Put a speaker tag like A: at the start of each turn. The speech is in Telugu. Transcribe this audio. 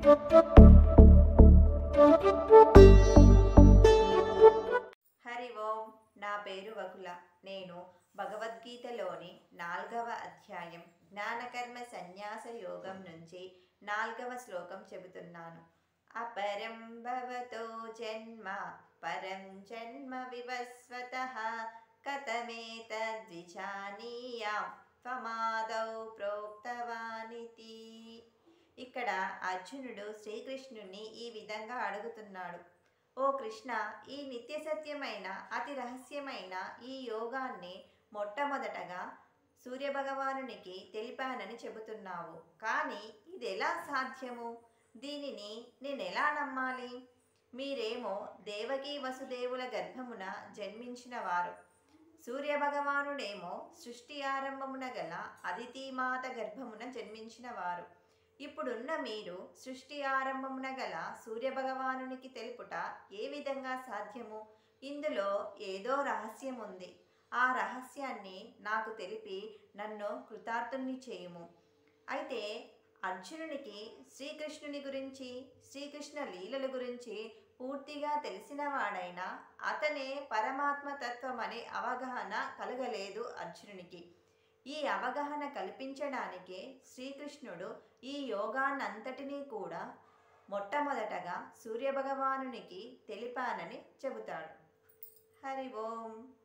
A: హరి ఓం నా పేరు వకుల నేను భగవద్గీతలోని నాల్గవ అధ్యాయం జ్ఞానకర్మ సన్యాస యోగం నుంచి నాల్గవ శ్లోకం చెబుతున్నాను అపరం భవతో జన్మ పరం జన్మ వివస్వత కథమేతద్విజానీయాం త్వమాదౌ ప్రోక్తవానితి ఇక్కడ అర్జునుడు శ్రీకృష్ణుని ఈ విధంగా అడుగుతున్నాడు ఓ కృష్ణ ఈ నిత్య సత్యమైన అతి రహస్యమైన ఈ యోగాన్ని మొట్టమొదటగా సూర్యభగవానునికి తెలిపానని చెబుతున్నావు కానీ ఇది ఎలా సాధ్యము దీనిని నేను ఎలా నమ్మాలి మీరేమో దేవకీ వసుదేవుల గర్భమున జన్మించిన వారు సూర్యభగవానుడేమో సృష్టి ఆరంభమున గల అదితిమాత గర్భమున జన్మించిన వారు ఇప్పుడున్న మీరు సృష్టి ఆరంభమున గల సూర్యభగవానునికి తెలుపుట ఏ విధంగా సాధ్యము ఇందులో ఏదో రహస్యం ఉంది ఆ రహస్యాన్ని నాకు తెలిపి నన్ను కృతార్థుని చేయుము అయితే అర్జునునికి శ్రీకృష్ణుని గురించి శ్రీకృష్ణ లీలల గురించి పూర్తిగా తెలిసిన వాడైనా అతనే పరమాత్మ తత్వం అనే అవగాహన కలగలేదు అర్జునునికి ఈ అవగాహన కల్పించడానికే శ్రీకృష్ణుడు ఈ యోగాన్నంతటినీ కూడా మొట్టమొదటగా సూర్యభగవానునికి తెలిపానని చెబుతాడు హరి ఓం